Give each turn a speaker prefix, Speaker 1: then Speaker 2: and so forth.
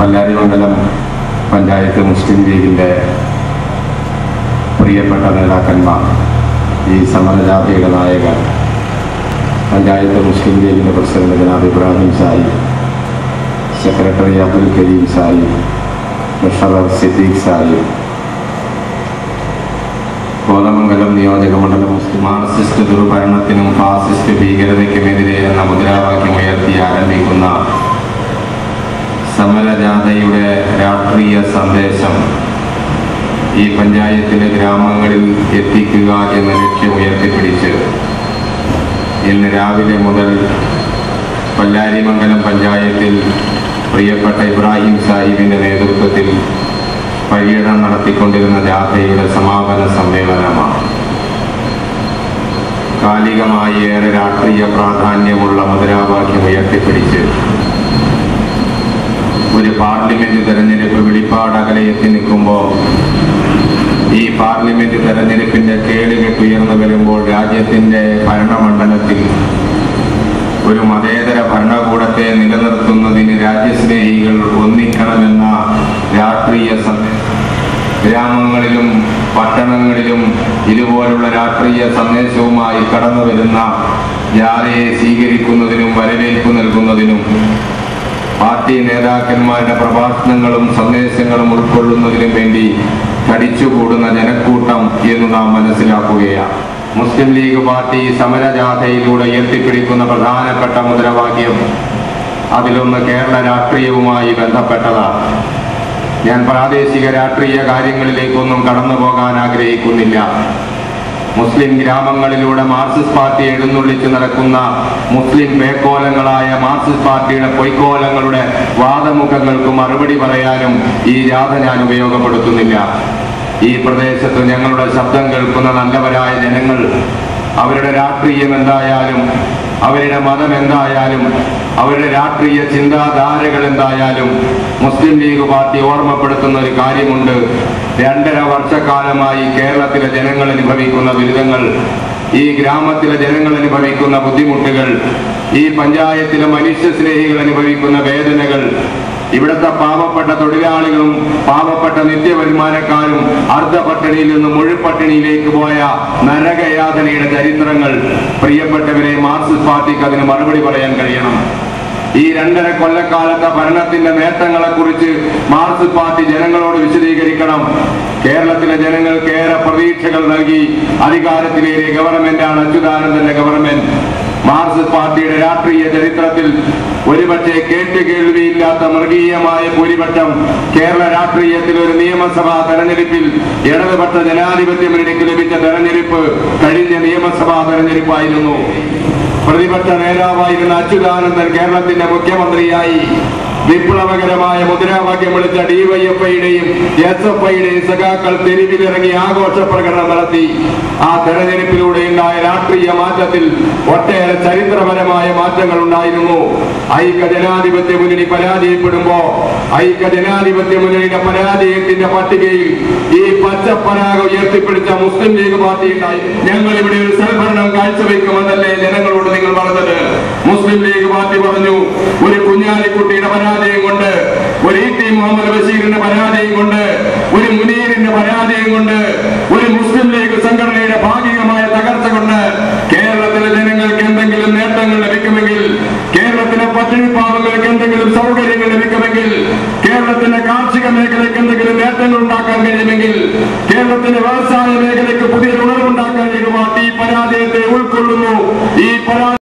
Speaker 1: Pallarimangalam panchayat Muslim ലീഗിൻ്റെ പ്രിയപ്പെട്ട നേതാക്കന്മാർ ഈ സമരജാഥയുടെ നായകൻ പഞ്ചായത്ത് മുസ്ലിം ലീഗിൻ്റെ പ്രസിഡന്റ് ജനാബ് ഇബ്രാഹിം സായി സെക്രട്ടറി അബ്ദുൽ കരീം സായി ട്രഷറർ സിദ്ദീഖ് സായി കോതമംഗലം നിയോജക മണ്ഡലം മുസ്ലിം മാർക്സിസ്റ്റ് ദുർഭരണത്തിനും ഫാസിസ്റ്റ് ഭീകരതയ്ക്കുമെതിരെ എന്ന മുദ്രാവാക്യം ഉയർത്തി ആരംഭിക്കുന്ന സമരജാഥയുടെ രാഷ്ട്രീയ സന്ദേശം ഈ പഞ്ചായത്തിലെ ഗ്രാമങ്ങളിൽ എത്തിക്കുക എന്ന ലക്ഷ്യം ഉയർത്തിപ്പിടിച്ച് ഇന്ന് രാവിലെ മുതൽ പല്ലാരിമംഗലം പഞ്ചായത്തിൽ പ്രിയപ്പെട്ട ഇബ്രാഹിം സാഹിബിന്റെ നേതൃത്വത്തിൽ പര്യടനം നടത്തിക്കൊണ്ടിരുന്ന ജാഥയുടെ സമാപന സമ്മേളനമാണ് കാലികമായി ഏറെ രാഷ്ട്രീയ പ്രാധാന്യമുള്ള മുദ്രാവാക്യം ഉയർത്തിപ്പിടിച്ച് ഒരു പാർലമെന്റ് തെരഞ്ഞെടുപ്പ് വെളിപ്പാടകലെ എത്തി നിൽക്കുമ്പോൾ ഈ പാർലമെന്റ് തെരഞ്ഞെടുപ്പിന്റെ കേടുകെട്ട് ഉയർന്നു വരുമ്പോൾ രാജ്യത്തിന്റെ ഭരണമണ്ഡലത്തിൽ ഒരു മതേതര ഭരണകൂടത്തെ നിലനിർത്തുന്നതിന് രാജ്യസ്നേഹികൾ ഒന്നിക്കണമെന്ന രാഷ്ട്രീയ സന്ദേശം ഗ്രാമങ്ങളിലും പട്ടണങ്ങളിലും ഇതുപോലുള്ള രാഷ്ട്രീയ സന്ദേശവുമായി കടന്നു വരുന്ന ജാഥയെ സ്വീകരിക്കുന്നതിനും വരവേൽപ്പ് നൽകുന്നതിനും പാർട്ടി നേതാക്കന്മാരുടെ പ്രഭാഷണങ്ങളും സന്ദേശങ്ങളും ഉൾക്കൊള്ളുന്നതിനും വേണ്ടി തടിച്ചുകൂടുന്ന ജനക്കൂട്ടം എന്ന് നാം മനസ്സിലാക്കുകയാണ് മുസ്ലിം ലീഗ് പാർട്ടി സമരജാഥയിലൂടെ ഉയർത്തിപ്പിടിക്കുന്ന പ്രധാനപ്പെട്ട മുദ്രാവാക്യം അതിലൊന്ന് കേരള രാഷ്ട്രീയവുമായി ബന്ധപ്പെട്ടതാണ് ഞാൻ പ്രാദേശിക രാഷ്ട്രീയ കാര്യങ്ങളിലേക്കൊന്നും കടന്നു പോകാൻ ആഗ്രഹിക്കുന്നില്ല മുസ്ലിം ഗ്രാമങ്ങളിലൂടെ മാർക്സിസ്റ്റ് പാർട്ടി എഴുന്നള്ളിച്ച് നടക്കുന്ന മുസ്ലിം പേക്കോലങ്ങളായ മാർക്സിസ്റ്റ് പാർട്ടിയുടെ പൊയ്ക്കോലങ്ങളുടെ വാദമുഖങ്ങൾക്ക് മറുപടി പറയാനും ഈ ജാഥ ഞാൻ ഉപയോഗപ്പെടുത്തുന്നില്ല ഈ പ്രദേശത്ത് ഞങ്ങളുടെ ശബ്ദം കേൾക്കുന്ന നല്ലവരായ ജനങ്ങൾ അവരുടെ രാഷ്ട്രീയം എന്തായാലും അവരുടെ മതം എന്തായാലും അവരുടെ രാഷ്ട്രീയ ചിന്താധാരകൾ എന്തായാലും മുസ്ലിം ലീഗ് പാർട്ടി ഓർമ്മപ്പെടുത്തുന്ന ഒരു കാര്യമുണ്ട് രണ്ടര വർഷക്കാലമായി കേരളത്തിലെ ജനങ്ങൾ അനുഭവിക്കുന്ന ദുരിതങ്ങൾ ഈ ഗ്രാമത്തിലെ ജനങ്ങൾ അനുഭവിക്കുന്ന ബുദ്ധിമുട്ടുകൾ ഈ പഞ്ചായത്തിലെ മനുഷ്യ സ്നേഹികൾ അനുഭവിക്കുന്ന വേദനകൾ ഇവിടുത്തെ പാവപ്പെട്ട തൊഴിലാളികളും പാവപ്പെട്ട നിത്യവരുമാനക്കാരും അർദ്ധപട്ടിണിയിൽ നിന്ന് മുഴുപട്ടിണിയിലേക്ക് പോയ നരകയാതനയുടെ ചരിത്രങ്ങൾ പ്രിയപ്പെട്ടവരെ മാർക്സിസ്റ്റ് പാർട്ടിക്ക് അതിന് മറുപടി പറയാൻ കഴിയണം ഈ രണ്ടര കൊല്ലക്കാലത്തെ ഭരണത്തിന്റെ നേട്ടങ്ങളെ കുറിച്ച് മാർക്സിസ്റ്റ് പാർട്ടി ജനങ്ങളോട് വിശദീകരിക്കണം കേരളത്തിലെ ജനങ്ങൾക്ക് ഏറെ പ്രതീക്ഷകൾ നൽകി അധികാരത്തിലേറിയ ഗവൺമെന്റാണ് അച്യുതാനന്ദന്റെ ഗവൺമെന്റ് മാർക്സിസ്റ്റ് പാർട്ടിയുടെ രാഷ്ട്രീയ ചരിത്രത്തിൽ ഒരുപക്ഷെ കേട്ടുകേൾവിയില്ലാത്ത മൃഗീയമായ ഭൂരിപക്ഷം കേരള രാഷ്ട്രീയത്തിൽ ഒരു നിയമസഭാ തെരഞ്ഞെടുപ്പിൽ ഇടതുപക്ഷ ജനാധിപത്യ മുന്നണിക്ക് ലഭിച്ച തെരഞ്ഞെടുപ്പ് കഴിഞ്ഞ നിയമസഭാ തെരഞ്ഞെടുപ്പായിരുന്നു പ്രതിപക്ഷ നേതാവായിരുന്ന അച്യുതാനന്ദൻ കേരളത്തിന്റെ മുഖ്യമന്ത്രിയായി വിപ്ലവകരമായ മുദ്രാവാക്യം വിളിച്ച ഡിവൈഎഫ്ഐയുടെയും എസ് എഫ് ഐയുടെയും സഖാക്കൾ തെരുവിലിറങ്ങി ആഘോഷ പ്രകടനം നടത്തി ആ തെരഞ്ഞെടുപ്പിലൂടെ ഉണ്ടായ രാഷ്ട്രീയ മാറ്റത്തിൽ ഒട്ടേറെ ചരിത്രപരമായ മാറ്റങ്ങൾ ഉണ്ടായിരുന്നു ഐക്യ ജനാധിപത്യ മുന്നണി പരാജയപ്പെടുമ്പോ ഐക്യ ജനാധിപത്യ മുന്നണിയുടെ പരാജയത്തിന്റെ പട്ടികയിൽ ഈ പച്ചപ്പനാക ഉയർത്തിപ്പിടിച്ച മുസ്ലിം ലീഗ് പാർട്ടി ഉണ്ടായി ഞങ്ങൾ ഇവിടെ ഒരു സൽഭരണം കാഴ്ചവെക്കുമെന്നല്ലേ ജനങ്ങളോട് നിങ്ങൾ പറഞ്ഞത് മുസ്ലിം ലീഗ് പാർട്ടി പറഞ്ഞു ഒരു കുഞ്ഞാലിക്കുട്ടിയുടെ പരാജയം കൊണ്ട് ഒരു ഇ ടി മുഹമ്മദ് ബഷീറിന്റെ പരാജയം കൊണ്ട് ഒരു മുനീറിന്റെ പരാജയം കൊണ്ട് ഒരു മുസ്ലിം ലീഗ് സംഘടനയുടെ ഭാഗികമായ തകർച്ച കൊണ്ട് കേരളത്തിലെ ജനങ്ങൾക്ക് എന്തെങ്കിലും നേട്ടങ്ങൾ ലഭിക്കുമെങ്കിൽ കേരളത്തിലെ പട്ടിണി പാവങ്ങൾക്ക് എന്തെങ്കിലും സൗകര്യങ്ങൾ ലഭിക്കുമെങ്കിൽ കേരളത്തിന്റെ കാർഷിക മേഖലയ്ക്ക് എന്തെങ്കിലും നേട്ടങ്ങൾ ഉണ്ടാക്കാൻ കഴിയുമെങ്കിൽ കേരളത്തിന്റെ വ്യവസായ മേഖലയ്ക്ക് പുതിയ ഉണർവുണ്ടാക്കാൻ കഴിയുമാറ്റി ഈ പരാജയത്തെ ഉൾക്കൊള്ളുന്നു ഈ പരാജയം